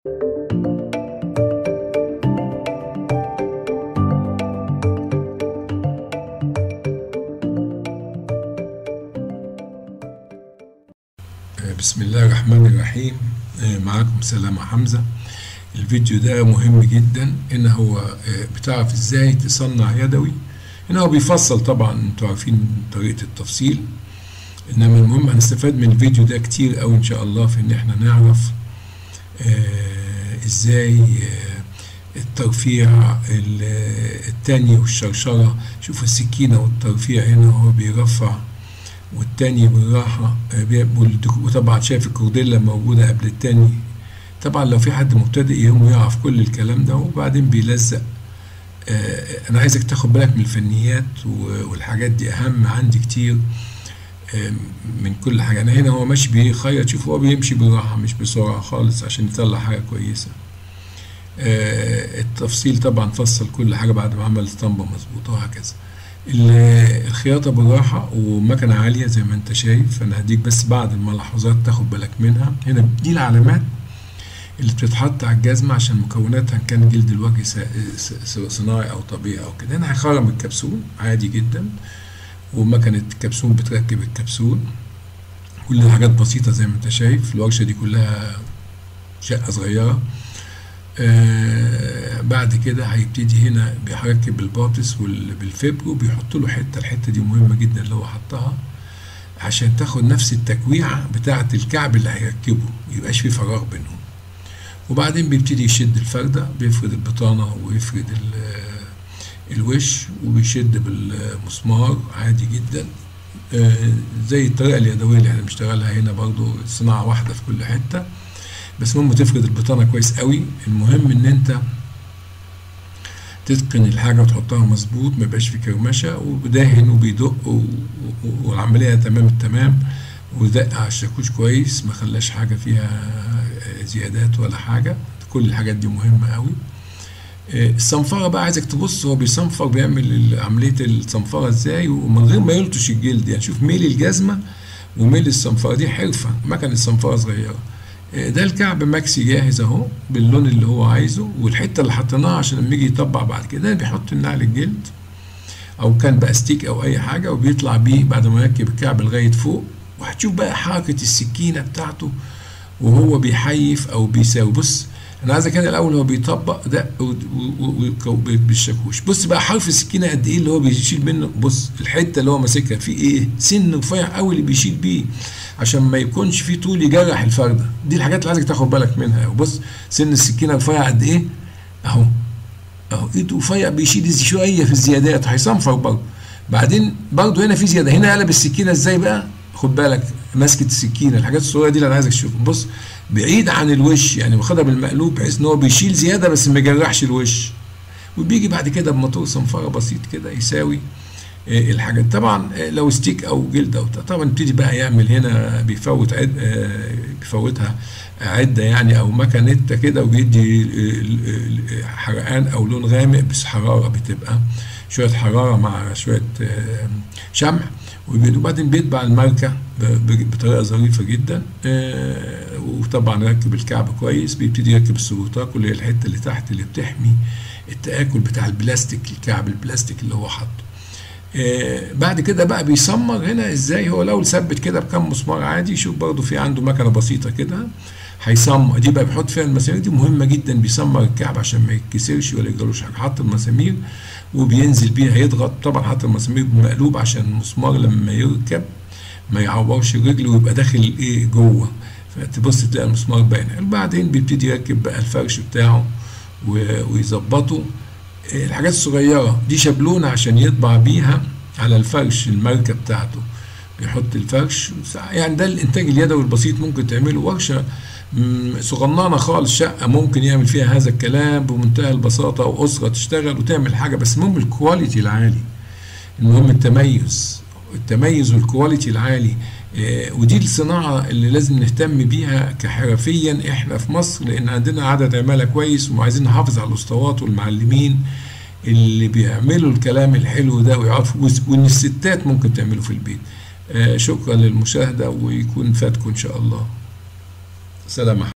بسم الله الرحمن الرحيم معاكم سلامة حمزة الفيديو ده مهم جدا ان هو بتعرف ازاي تصنع يدوي هنا هو بيفصل طبعا انتوا عارفين طريقة التفصيل انما المهم هنستفاد من الفيديو ده كتير اوي ان شاء الله في ان احنا نعرف ازاي الترفيع التاني والشرشرة شوف السكينة والترفيع هنا هو بيرفع والتاني بالراحة وطبعا شايف الكورديلا موجودة قبل التاني طبعا لو في حد مبتدئ يقوم يعرف كل الكلام ده وبعدين بيلزق أنا عايزك تاخد بالك من الفنيات والحاجات دي أهم عندي كتير من كل حاجة أنا هنا هو ماشي بيخيط شوف هو بيمشي بالراحة مش بسرعة خالص عشان يطلع حاجة كويسة التفصيل طبعا فصل كل حاجة بعد ما عمل اسطمبة مظبوطة وهكذا الخياطة بالراحة ومكنة عالية زي ما انت شايف انا هديك بس بعض الملاحظات تاخد بالك منها هنا دي العلامات اللي بتتحط على الجزمة عشان مكوناتها ان كان جلد الوجه صناعي او طبيعي او كده هنا هيخرم الكبسول عادي جدا ومكنة الكبسول بتركب الكبسول كل الحاجات بسيطة زي ما انت شايف الورشة دي كلها شقة صغيرة آه بعد كده هيبتدي هنا بيركب الباطس بالفبر وبيحط له حته الحته دي مهمه جدا اللي هو حطها عشان تاخد نفس التكويعه بتاعه الكعب اللي هيركبه ميبقاش في فراغ بينهم وبعدين بيبتدي يشد الفرده بيفرد البطانه ويفرد الوش وبيشد بالمسمار عادي جدا آه زي الطريقه اليدويه اللي احنا بنشتغلها هنا برضو صناعه واحده في كل حته بس المهم تفرد البطانة كويس قوي المهم ان انت تتقن الحاجة وتحطها مظبوط ما يبقاش في كرمشة وبداهن وبيدق والعملية تمام التمام ودق على الشاكوش كويس ما خلاش حاجة فيها زيادات ولا حاجة كل الحاجات دي مهمة قوي الصنفرة بقى عايزك تبص هو بيصنفر بيعمل عملية الصنفرة ازاي ومن غير ما يلطش الجلد يعني شوف ميل الجزمة وميل الصنفرة دي حرفة مكنة الصنفرة صغيرة ده الكعب ماكسي جاهز اهو باللون اللي هو عايزه والحته اللي حطيناها عشان لما يجي يطبع بعد كده بيحط النعل الجلد او كان باستيك او اي حاجه وبيطلع بيه بعد ما يركب الكعب لغايه فوق وهتشوف بقى حركه السكينه بتاعته وهو بيحيف او بيساوي بص انا عايزك هنا الاول هو بيطبق ده بالشاكوش بص بقى حرف السكينه قد ايه اللي هو بيشيل منه بص الحته اللي هو ماسكها في ايه سن رفيع قوي اللي بيشيل بيه عشان ما يكونش في طول يجرح الفرده دي الحاجات اللي عايزك تاخد بالك منها وبص سن السكينه رفيع قد ايه اهو اهو ايده رفيع بيشيل شويه في الزيادات هيصنفر برضه بعدين برضه هنا في زياده هنا قلب السكينه ازاي بقى خد بالك ماسكه السكينه الحاجات الصغيره دي اللي انا عايزك تشوفها بص بعيد عن الوش يعني واخدها بالمقلوب بحيث ان هو بيشيل زياده بس ما يجرحش الوش وبيجي بعد كده بموتور صنفره بسيط كده يساوي الحاجات طبعا لو ستيك او جلد او طبعا يبتدي بقى يعمل هنا بيفوت عد بيفوتها عده يعني او مكنته كده وبيدي حرقان او لون غامق بس حراره بتبقى شويه حراره مع شويه شمع وبعدين بيتبع الماركه بطريقه ظريفه جدا وطبعا ركب الكعب كويس بيبتدي يركب السبوتاك اللي هي الحته اللي تحت اللي بتحمي التاكل بتاع البلاستيك الكعب البلاستيك اللي هو حاطه آه بعد كده بقى بيسمر هنا ازاي هو لو ثبت كده بكم مسمار عادي شوف برضو في عنده مكنه بسيطه كده هيسمر دي بقى بيحط فيها المسامير دي مهمه جدا بيسمر الكعب عشان ما يتكسرش ولا يجرالوش حاجه حط المسامير وبينزل بيها يضغط طبعا حط المسامير بمقلوب عشان المسمار لما يركب ما يعورش الرجل ويبقى داخل ايه جوه فتبص تلاقي المسمار باين بعدين بيبتدي يركب بقى الفرش بتاعه ويظبطه الحاجات الصغيرة دي شابلونة عشان يطبع بيها على الفرش الماركة بتاعته بيحط الفرش يعني ده الانتاج اليدوي البسيط ممكن تعمله ورشة صغننة خالص شقة ممكن يعمل فيها هذا الكلام بمنتهى البساطة أو أسرة تشتغل وتعمل حاجة بس المهم الكواليتي العالي المهم التميز التميز والكواليتي العالي ودي الصناعة اللي لازم نهتم بيها كحرفيا احنا في مصر لان عندنا عدد عمالة كويس وعايزين نحافظ على الاسطوات والمعلمين اللي بيعملوا الكلام الحلو ده ويعرفوا وان الستات ممكن تعمله في البيت شكرا للمشاهدة ويكون فاتكم ان شاء الله سلام